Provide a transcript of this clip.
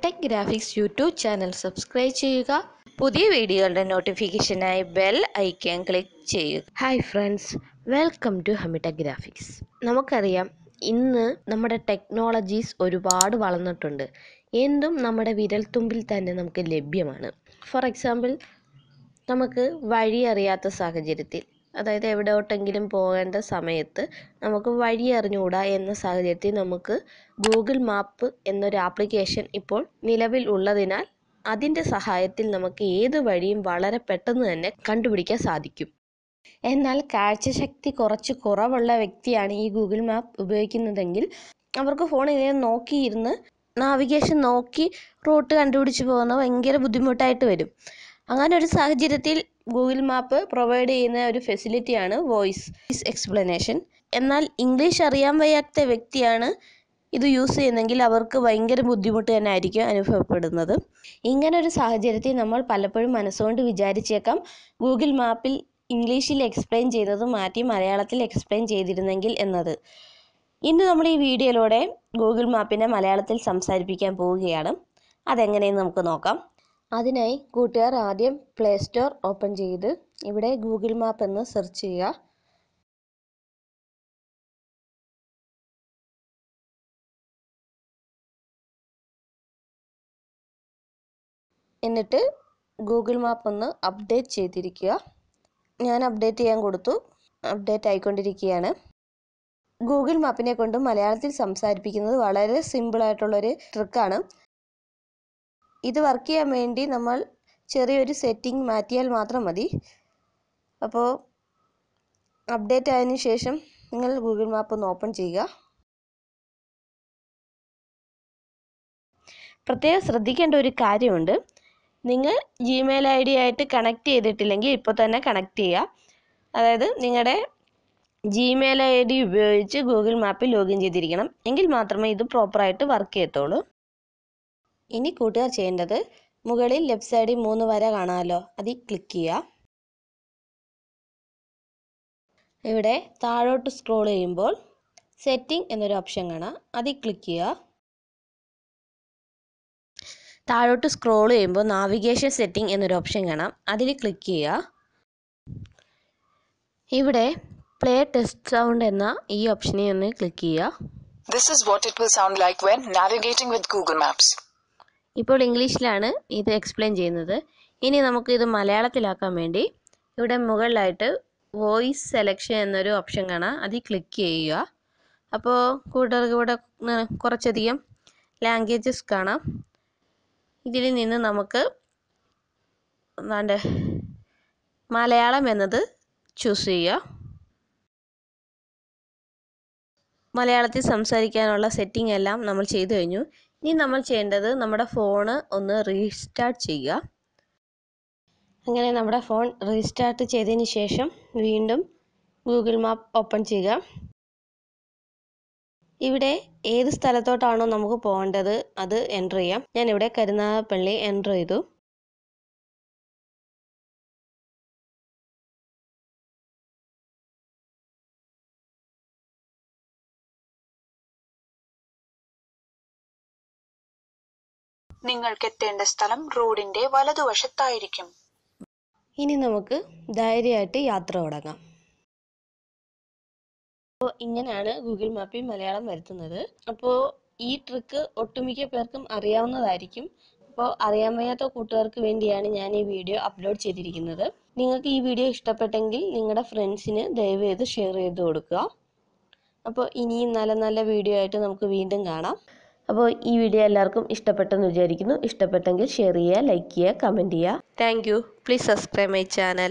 ഹെമിടെക് graphics YouTube channel subscribe ചെയ്യുക പുതിയ വീഡിയോകളുടെ നോട്ടിഫിക്കേഷനായി ബെൽ ഐക്കൺ ക്ലിക്ക് ചെയ്യുക hi friends welcome to Hemitech graphics നമുക്കറിയാം ഇന്ന് നമ്മുടെ ടെക്നോളജീസ് ഒരുപാട് വളർന്നിട്ടുണ്ട് എന്തും നമ്മുടെ വിരൽത്തുമ്പിൽ തന്നെ നമുക്ക് ലഭ്യമാണ് ഫോർ എക്സാമ്പിൾ നമുക്ക് വഴി അറിയാത്ത സാഹചര്യത്തിൽ അതായത് എവിടോട്ടെങ്കിലും പോകേണ്ട സമയത്ത് നമുക്ക് വഴി അറിഞ്ഞുകൂടാ എന്ന സാഹചര്യത്തിൽ നമുക്ക് ഗൂഗിൾ മാപ്പ് എന്നൊരു ആപ്ലിക്കേഷൻ ഇപ്പോൾ നിലവിൽ ഉള്ളതിനാൽ അതിൻ്റെ സഹായത്തിൽ നമുക്ക് ഏത് വഴിയും വളരെ പെട്ടെന്ന് തന്നെ കണ്ടുപിടിക്കാൻ സാധിക്കും എന്നാൽ കാഴ്ചശക്തി കുറച്ച് കുറവുള്ള വ്യക്തിയാണ് ഈ ഗൂഗിൾ മാപ്പ് ഉപയോഗിക്കുന്നതെങ്കിൽ അവർക്ക് ഫോണിൽ നോക്കിയിരുന്ന് നാവിഗേഷൻ നോക്കി റൂട്ട് കണ്ടുപിടിച്ച് പോകുന്നത് ഭയങ്കര ബുദ്ധിമുട്ടായിട്ട് വരും അങ്ങനെ ഒരു സാഹചര്യത്തിൽ ഗൂഗിൾ മാപ്പ് പ്രൊവൈഡ് ചെയ്യുന്ന ഒരു ഫെസിലിറ്റിയാണ് വോയിസ് എക്സ്പ്ലനേഷൻ എന്നാൽ ഇംഗ്ലീഷ് അറിയാൻ വയ്യാത്ത വ്യക്തിയാണ് ഇത് യൂസ് ചെയ്യുന്നെങ്കിൽ അവർക്ക് ഭയങ്കര ബുദ്ധിമുട്ട് തന്നെ ആയിരിക്കും അനുഭവപ്പെടുന്നത് ഇങ്ങനെ ഒരു സാഹചര്യത്തിൽ നമ്മൾ പലപ്പോഴും മനസ്സുകൊണ്ട് വിചാരിച്ചേക്കാം ഗൂഗിൾ മാപ്പിൽ ഇംഗ്ലീഷിൽ എക്സ്പ്ലെയിൻ ചെയ്തത് മാറ്റി മലയാളത്തിൽ എക്സ്പ്ലെയിൻ ചെയ്തിരുന്നെങ്കിൽ എന്നത് ഇന്ന് നമ്മൾ ഈ വീഡിയോയിലൂടെ ഗൂഗിൾ മാപ്പിനെ മലയാളത്തിൽ സംസാരിപ്പിക്കാൻ പോവുകയാണ് അതെങ്ങനെയെന്ന് നമുക്ക് നോക്കാം അതിനായി കൂട്ടുകാർ ആദ്യം പ്ലേ സ്റ്റോർ ഓപ്പൺ ചെയ്ത് ഇവിടെ ഗൂഗിൾ മാപ്പ് എന്ന് സെർച്ച് ചെയ്യുക എന്നിട്ട് ഗൂഗിൾ മാപ്പ് ഒന്ന് അപ്ഡേറ്റ് ചെയ്തിരിക്കുക ഞാൻ അപ്ഡേറ്റ് ചെയ്യാൻ കൊടുത്തു അപ്ഡേറ്റ് ആയിക്കൊണ്ടിരിക്കുകയാണ് ഗൂഗിൾ മാപ്പിനെ കൊണ്ട് മലയാളത്തിൽ സംസാരിപ്പിക്കുന്നത് വളരെ സിമ്പിളായിട്ടുള്ളൊരു ട്രിക്കാണ് ഇത് വർക്ക് ചെയ്യാൻ വേണ്ടി നമ്മൾ ചെറിയൊരു സെറ്റിംഗ് മാറ്റിയാൽ മാത്രം മതി അപ്പോൾ അപ്ഡേറ്റ് ആയതിനു ശേഷം നിങ്ങൾ ഗൂഗിൾ മാപ്പ് ഒന്ന് ഓപ്പൺ ചെയ്യുക പ്രത്യേകം ശ്രദ്ധിക്കേണ്ട ഒരു കാര്യമുണ്ട് നിങ്ങൾ ജിമെയിൽ ഐ ഡി ആയിട്ട് കണക്ട് ചെയ്തിട്ടില്ലെങ്കിൽ ഇപ്പോൾ തന്നെ കണക്ട് ചെയ്യുക അതായത് നിങ്ങളുടെ ജിമെയിൽ ഐ ഡി ഉപയോഗിച്ച് ഗൂഗിൾ മാപ്പിൽ ലോഗിൻ ചെയ്തിരിക്കണം എങ്കിൽ മാത്രമേ ഇത് പ്രോപ്പറായിട്ട് വർക്ക് ചെയ്യത്തുള്ളൂ ഇനി കൂട്ടുകാർ ചെയ്യേണ്ടത് മുകളിൽ ലെഫ്റ്റ് സൈഡിൽ മൂന്ന് വര കാണാമല്ലോ അതിൽ ക്ലിക്ക് ചെയ്യുക ഇവിടെ താഴോട്ട് സ്ക്രോൾ ചെയ്യുമ്പോൾ സെറ്റിംഗ് എന്നൊരു ഓപ്ഷൻ കാണാം അതിൽ ക്ലിക്ക് ചെയ്യുക താഴോട്ട് സ്ക്രോൾ ചെയ്യുമ്പോൾ നാവിഗേഷൻ സെറ്റിംഗ് എന്നൊരു ഓപ്ഷൻ കാണാം അതിൽ ക്ലിക്ക് ചെയ്യുക ഇവിടെ പ്ലേ ടെസ്റ്റ് സൗണ്ട് എന്ന ഈ ഓപ്ഷനെ ഒന്ന് ക്ലിക്ക് ചെയ്യുക This is what it will sound like when navigating with Google Maps. ഇപ്പോൾ ഇംഗ്ലീഷിലാണ് ഇത് എക്സ്പ്ലെയിൻ ചെയ്യുന്നത് ഇനി നമുക്ക് ഇത് മലയാളത്തിലാക്കാൻ വേണ്ടി ഇവിടെ മുകളിലായിട്ട് വോയിസ് സെലക്ഷൻ എന്നൊരു ഓപ്ഷൻ കാണാം അതിൽ ക്ലിക്ക് ചെയ്യുക അപ്പോൾ കൂട്ടുകാർക്ക് ഇവിടെ ന- കുറച്ചധികം ലാംഗ്വേജസ് കാണാം ഇതിൽ നിന്ന് നമുക്ക് എന്താണ്ട് മലയാളം എന്നത് ചൂസ് ചെയ്യുക മലയാളത്തിൽ സംസാരിക്കാനുള്ള സെറ്റിംഗ് എല്ലാം നമ്മൾ ചെയ്തു കഴിഞ്ഞു ഇനി നമ്മൾ ചെയ്യേണ്ടത് നമ്മുടെ ഫോണ് ഒന്ന് റീസ്റ്റാർട്ട് ചെയ്യുക അങ്ങനെ നമ്മുടെ ഫോൺ റീസ്റ്റാർട്ട് ചെയ്തതിന് ശേഷം വീണ്ടും ഗൂഗിൾ മാപ്പ് ഓപ്പൺ ചെയ്യുക ഇവിടെ ഏത് സ്ഥലത്തോട്ടാണോ നമുക്ക് പോകേണ്ടത് അത് എൻ്റർ ചെയ്യാം ഞാൻ ഇവിടെ കരുനാഗപ്പള്ളി എൻ്റർ ചെയ്തു നിങ്ങൾക്ക് എത്തേണ്ട സ്ഥലം റോഡിന്റെ വലതുവശത്തായിരിക്കും ഇനി നമുക്ക് ധൈര്യമായിട്ട് യാത്ര തുടങ്ങാം അപ്പോൾ ഇങ്ങനെയാണ് ഗൂഗിൾ മാപ്പിൽ മലയാളം വരുത്തുന്നത് അപ്പോൾ ഈ ട്രിക്ക് ഒട്ടുമിക്ക പേർക്കും അറിയാവുന്നതായിരിക്കും അപ്പോൾ അറിയാൻ വയ്യാത്ത കൂട്ടുകാർക്ക് വേണ്ടിയാണ് ഞാൻ ഈ വീഡിയോ അപ്ലോഡ് ചെയ്തിരിക്കുന്നത് നിങ്ങൾക്ക് ഈ വീഡിയോ ഇഷ്ടപ്പെട്ടെങ്കിൽ നിങ്ങളുടെ ഫ്രണ്ട്സിന് ദയവ് ചെയ്ത് ഷെയർ ചെയ്ത് കൊടുക്കുക അപ്പോൾ ഇനിയും നല്ല നല്ല വീഡിയോ ആയിട്ട് നമുക്ക് വീണ്ടും കാണാം അപ്പോൾ ഈ വീഡിയോ എല്ലാവർക്കും ഇഷ്ടപ്പെട്ടെന്ന് വിചാരിക്കുന്നു ഇഷ്ടപ്പെട്ടെങ്കിൽ ഷെയർ ചെയ്യുക ലൈക്ക് ചെയ്യുക കമൻറ്റ് ചെയ്യുക thank you please subscribe my channel